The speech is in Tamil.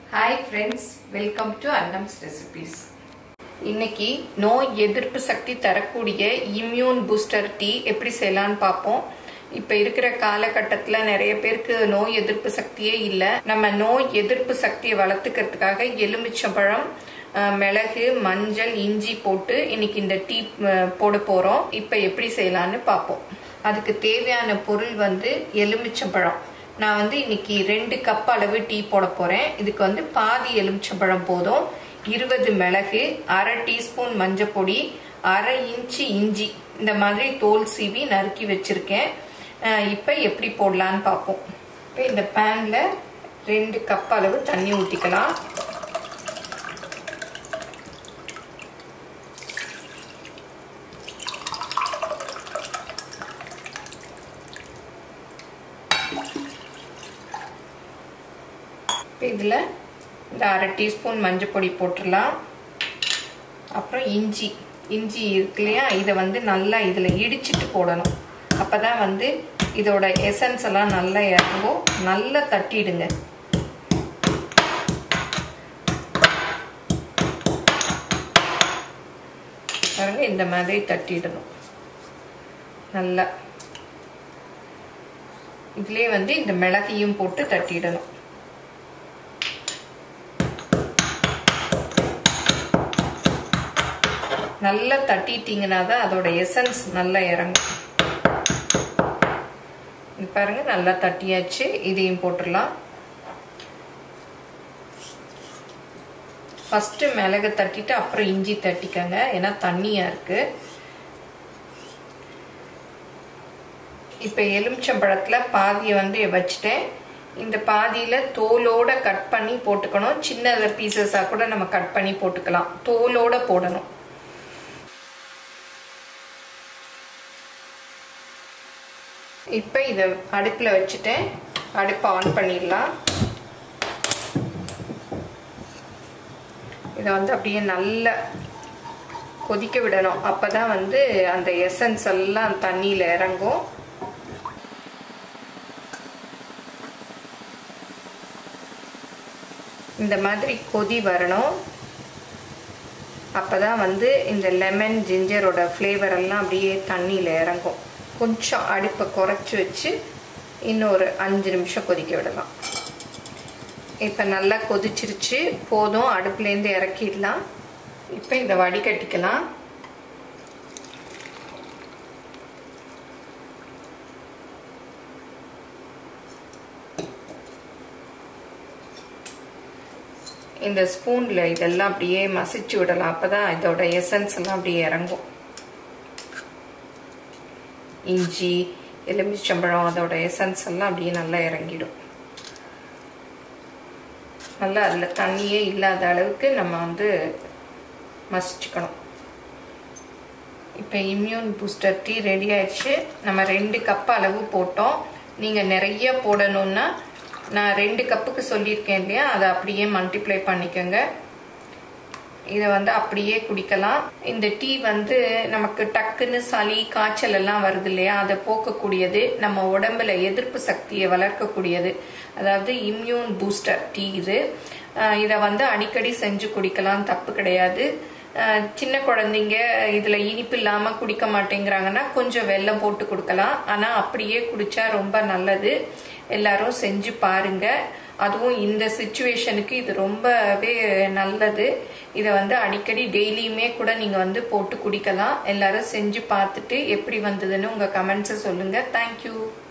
ஹாய் ஃப்ரெண்ட்ஸ் வெல்கம் டு அன்னம்ஸ் ரெசிபீஸ் இன்னைக்கு நோய் எதிர்ப்பு சக்தி தரக்கூடிய இம்யூன் பூஸ்டர் டீ எப்படி செய்யலான்னு பார்ப்போம் இப்போ இருக்கிற காலகட்டத்தில் நிறைய பேருக்கு நோய் எதிர்ப்பு சக்தியே இல்லை நம்ம நோய் எதிர்ப்பு சக்தியை வளர்த்துக்கிறதுக்காக எலுமிச்சம்பழம் அஹ், மிளகு மஞ்சள் இஞ்சி போட்டு இன்னைக்கு இந்த டீ அஹ், போட போகிறோம் இப்போ எப்படி செய்யலான்னு பார்ப்போம் அதுக்கு தேவையான பொருள் வந்து எலுமிச்சம்பழம் நான் வந்து இன்னைக்கு ரெண்டு கப் அளவு டீ போட போறேன் இதுக்கு வந்து பாதி எலுமிச்சம்பழம் போதும் இருபது மிளகு அரை டீஸ்பூன் மஞ்சள் பொடி அரை இன்ச்சு இஞ்சி இந்த மாதிரி தோல் சீவி நறுக்கி வச்சிருக்கேன் அஹ் இப்போ எப்படி போடலான்னு பார்ப்போம் இப்போ இந்த பேனில் ரெண்டு கப் அளவு தண்ணி ஊற்றிக்கலாம் இப்போ இதில் இந்த அரை டீஸ்பூன் மஞ்சள் பொடி போட்டுடலாம் அப்புறம் இஞ்சி இஞ்சி இருக்கு இல்லையா இதை வந்து நல்லா இதில் இடிச்சிட்டு போடணும் அப்போ தான் வந்து இதோட எசன்ஸ் எல்லாம் நல்லா இறங்கும் நல்லா தட்டிடுங்க பாருங்க இந்த மாதிரி தட்டிடணும் நல்லா இதுலேயே வந்து இந்த மிளகையும் போட்டு தட்டிடணும் நல்லா தட்டிட்டீங்கன்னா தான் அதோட எசன்ஸ் நல்லா இறங்கும் இது பாருங்க நல்லா தட்டியாச்சு இதையும் போட்டுடலாம் ஃபஸ்ட்டு மிளகு தட்டிட்டு அப்புறம் இஞ்சி தட்டிக்கங்க ஏன்னா தண்ணியாக இருக்கு இப்போ எலுமிச்சம்பழத்தில் பாதியை வந்து வச்சுட்டேன் இந்த பாதியில் தோலோட கட் பண்ணி போட்டுக்கணும் சின்ன பீசஸாக கூட நம்ம கட் பண்ணி போட்டுக்கலாம் தோலோட போடணும் இப்போ இதை அடுப்பில் வச்சுட்டேன் அடுப்பை ஆன் பண்ணிடலாம் இதை வந்து அப்படியே நல்லா கொதிக்க விடணும் அப்போ தான் வந்து அந்த எசன்ஸ் எல்லாம் தண்ணியில் இறங்கும் இந்த மாதிரி கொதி வரணும் அப்போ தான் வந்து இந்த லெமன் ஜிஞ்சரோட ஃப்ளேவர் எல்லாம் அப்படியே தண்ணியில் இறங்கும் கொஞ்சம் அடுப்பை குறைச்சி வச்சு இன்னொரு அஞ்சு நிமிஷம் கொதிக்க விடலாம் இப்போ நல்லா கொதிச்சிருச்சு போதும் அடுப்புலேருந்து இறக்கிடலாம் இப்போ இதை வடிகட்டிக்கலாம் இந்த ஸ்பூனில் இதெல்லாம் அப்படியே மசிச்சு விடலாம் அப்போ தான் இதோட எசன்ஸ் எல்லாம் அப்படியே இறங்கும் இஞ்சி எலுமிச்சம்பழம் அதோட எசன்ஸ் எல்லாம் அப்படியே நல்லா இறங்கிடும் நல்லா அதில் தண்ணியே இல்லாத அளவுக்கு நம்ம வந்து மசிச்சுக்கணும் இப்போ இம்யூன் பூஸ்டர் டீ ரெடி ஆயிடுச்சு நம்ம ரெண்டு கப் அளவு போட்டோம் நீங்கள் நிறைய போடணுன்னா நான் ரெண்டு கப்புக்கு சொல்லியிருக்கேன் இல்லையா அதை அப்படியே மல்டிப்ளை பண்ணிக்கோங்க இதை வந்து அப்படியே குடிக்கலாம் இந்த டீ வந்து நமக்கு டக்குன்னு சளி காய்ச்சல் எல்லாம் வருது இல்லையா அதை போக்கக்கூடியது நம்ம உடம்புல எதிர்ப்பு சக்தியை வளர்க்கக்கூடியது அதாவது இம்யூன் பூஸ்டர் டீ இது இதை வந்து அடிக்கடி செஞ்சு குடிக்கலாம் தப்பு கிடையாது சின்ன குழந்தைங்க இதில் இனிப்பு இல்லாமல் குடிக்க மாட்டேங்கிறாங்கன்னா கொஞ்சம் வெல்லம் போட்டு கொடுக்கலாம் ஆனால் அப்படியே குடித்தா ரொம்ப நல்லது எல்லாரும் செஞ்சு பாருங்க அதுவும் இந்த சுச்சுவேஷனுக்கு இது ரொம்பவே நல்லது இதை வந்து அடிக்கடி டெய்லியுமே கூட நீங்கள் வந்து போட்டு குடிக்கலாம் எல்லாரும் செஞ்சு பார்த்துட்டு எப்படி வந்ததுன்னு உங்கள் கமெண்ட்ஸை சொல்லுங்கள் தேங்க்யூ